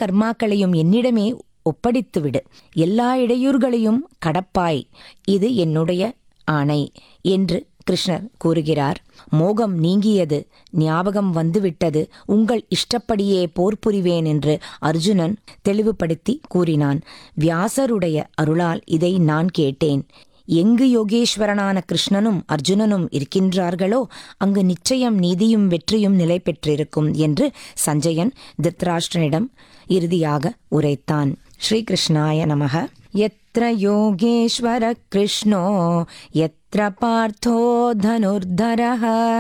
கர்மாக்களையும் என்னிடமே ஒப்படைத்துவிடு எல்லா இடையூறுகளையும் கடப்பாய் இது என்னுடைய ஆணை என்று கிருஷ்ணர் கூறுகிறார் மோகம் நீங்கியது ஞாபகம் வந்துவிட்டது உங்கள் இஷ்டப்படியே போர் புரிவேன் என்று அர்ஜுனன் தெளிவுபடுத்தி கூறினான் வியாசருடைய அருளால் இதை நான் கேட்டேன் எங்கு யோகேஸ்வரனான கிருஷ்ணனும் அர்ஜுனனும் இருக்கின்றார்களோ அங்கு நிச்சயம் நீதியும் வெற்றியும் நிலை பெற்றிருக்கும் என்று சஞ்சயன் திருத்தராஷ்டிரனிடம் இறுதியாக உரைத்தான் ஸ்ரீகிருஷ்ணாய நமக எத்திர யோகேஸ்வர கிருஷ்ணோ எத்திர பார்த்தோ தனுர்தரः